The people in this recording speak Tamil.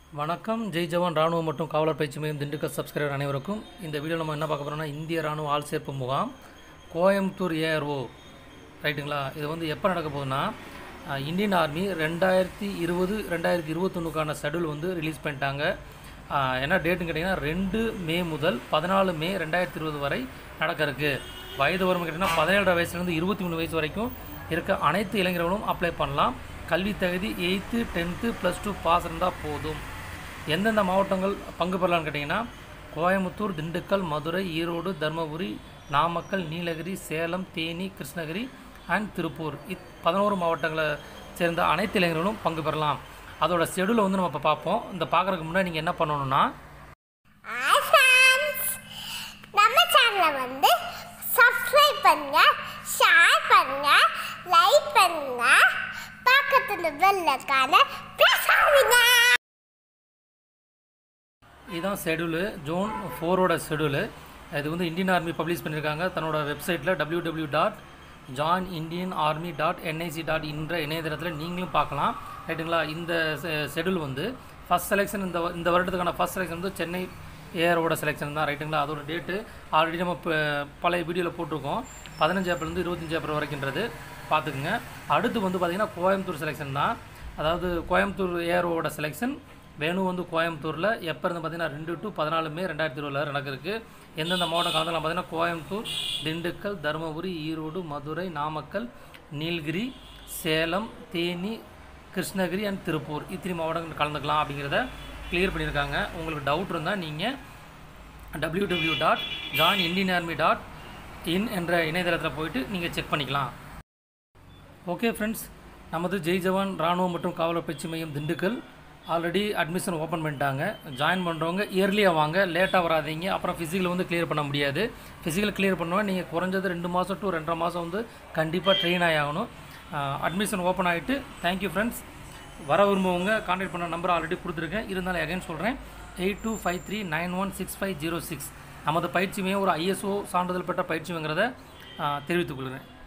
வணக்கம் ஜெய் ஜவான் ராணுவம் மற்றும் காவலர் பயிற்சி மையம் திண்டுக்கல் சப்ஸ்கிரைபர் அனைவருக்கும் இந்த வீடியோ நம்ம என்ன பார்க்க போகிறோம்னா இந்திய ராணுவ ஆள் சேர்ப்பு முகாம் கோயம்புத்தூர் ஏஆர்ஓ ரைட்டுங்களா இது வந்து எப்போ நடக்க போகுதுன்னா அஹ், இந்தியன் ஆர்மி ரெண்டாயிரத்தி இருபது ரெண்டாயிரத்தி இருபத்தொன்னுக்கான ஷெடியூல் வந்து ரிலீஸ் பண்ணிட்டாங்க அஹ், என்ன டேட்டுன்னு கேட்டிங்கன்னா ரெண்டு மே முதல் பதினாலு மே ரெண்டாயிரத்தி இருபது வரை நடக்க இருக்கு வயது வரும் கேட்டிங்கன்னா பதினேழு வயசுலேருந்து இருபத்தி மூணு வயசு வரைக்கும் இருக்க அனைத்து இளைஞர்களும் அப்ளை பண்ணலாம் கல்வி தகுதி eighth tenth plus two pass இருந்தால் போதும் எந்தெந்த மாவட்டங்கள் பங்கு பெறலாம்னு கேட்டிங்கன்னா கோயம்புத்தூர் திண்டுக்கல் மதுரை ஈரோடு தருமபுரி நாமக்கல் நீலகிரி சேலம் தேனி கிருஷ்ணகிரி அண்ட் திருப்பூர் இத் பதினோரு மாவட்டங்களை சேர்ந்த அனைத்து இளைஞர்களும் பங்கு பெறலாம் அதோட ஷெடியூலை வந்து நம்ம இப்போ பார்ப்போம் இந்த பார்க்குறதுக்கு முன்னாடி நீங்கள் என்ன பண்ணணும்னா ஹாய் ஃப்ரெண்ட்ஸ் நம்ம சேனலை வந்து சப்ஸ்கிரைப் பண்ணுங்க ஷேர் பண்ணுங்க லைக் பண்ணுங்க பக்கத்துல பெல் ஐகான பிரஸ் பண்ணுங்க இதுதான் ஷெடியூலு ஜூன் ஃபோரோட ஷெடியூலு இது வந்து இந்தியன் ஆர்மி பப்ளிஷ் பண்ணியிருக்காங்க தன்னோட வெப்சைட்டில் W W dot join Indian army dot NIC dot இன்ற இணையதளத்தில் நீங்களும் பார்க்கலாம் ரைட்டுங்களா இந்த ஷெடியூல் வந்து ஃபஸ்ட் செலெக்ஷன் இந்த வ- இந்த வருடத்துக்கான ஃபஸ்ட் செலெக்ஷன் வந்து சென்னை ஏஆரோட செலெக்ஷன் தான் ரைட்டுங்களா அதோட டேட்டு ஆல்ரெடி நம்ம இப்போ பழைய வீடியோவில் போட்டிருக்கோம் பதினஞ்சு ஏப்ரல்லேருந்து இருபத்தஞ்சி ஏப்ரல் வரைக்குன்றது பார்த்துக்குங்க அடுத்து வந்து பார்த்திங்கன்னா கோயம்புத்தூர் செலெக்ஷன் தான் அதாவது கோயம்புத்தூர் ஏஆரோட செலெக்ஷன் வேணு வந்து கோயம்புத்தூரில் எப்போ இருந்து பார்த்தீங்கன்னா ரெண்டு டு பதினாலு மே ரெண்டாயிரத்தி இருபதுல நடக்கிறதுக்கு எந்தெந்த மாவட்டம் கலந்துலாம் பார்த்தீங்கன்னா கோயம்புத்தூர் திண்டுக்கல் தருமபுரி ஈரோடு மதுரை நாமக்கல் நீலகிரி சேலம் தேனி கிருஷ்ணகிரி அண்ட் திருப்பூர் இத்தனை மாவட்டங்கள் கலந்துக்கலாம் அப்படிங்கிறத கிளியர் பண்ணியிருக்காங்க உங்களுக்கு டவுட் இருந்தால் நீங்கள் W W dot join Indian army dot in என்ற இணையதளத்தில் போயிட்டு நீங்கள் செக் பண்ணிக்கலாம் ஓகே ஃப்ரெண்ட்ஸ் நமது ஜெய் ஜவான் ராணுவம் மற்றும் காவலர் பயிற்சி மையம் திண்டுக்கல் ஆல்ரெடி அட்மிஷன் ஓப்பன் பண்ணிட்டாங்க ஜாயின் பண்ணுறவங்க இயர்லியாக வாங்க லேட்டாக வராதீங்க அப்புறம் ஃபிசிக்கல் வந்து கிளியர் பண்ண முடியாது ஃபிசிக்கல் கிளியர் பண்ணுவோம் நீங்கள் குறைஞ்சது ரெண்டு மாதம் டு ரெண்டரை மாதம் வந்து கண்டிப்பாக ட்ரெயின் ஆகணும் அட்மிஷன் ஓப்பன் ஆகிட்டு தேங்க்யூ ஃப்ரெண்ட்ஸ் வர விரும்புவங்க கான்டாக்ட் பண்ண நம்பர் ஆல்ரெடி கொடுத்துருக்கேன் இருந்தாலும் அகைன் சொல்கிறேன் eight two five three nine one six five zero six நமது பயிற்சி மையம் ஒரு ஐஎஸ்ஓ சான்றிதழ் பெற்ற பயிற்சிங்கிறத தெரிவித்துக் கொள்கிறேன்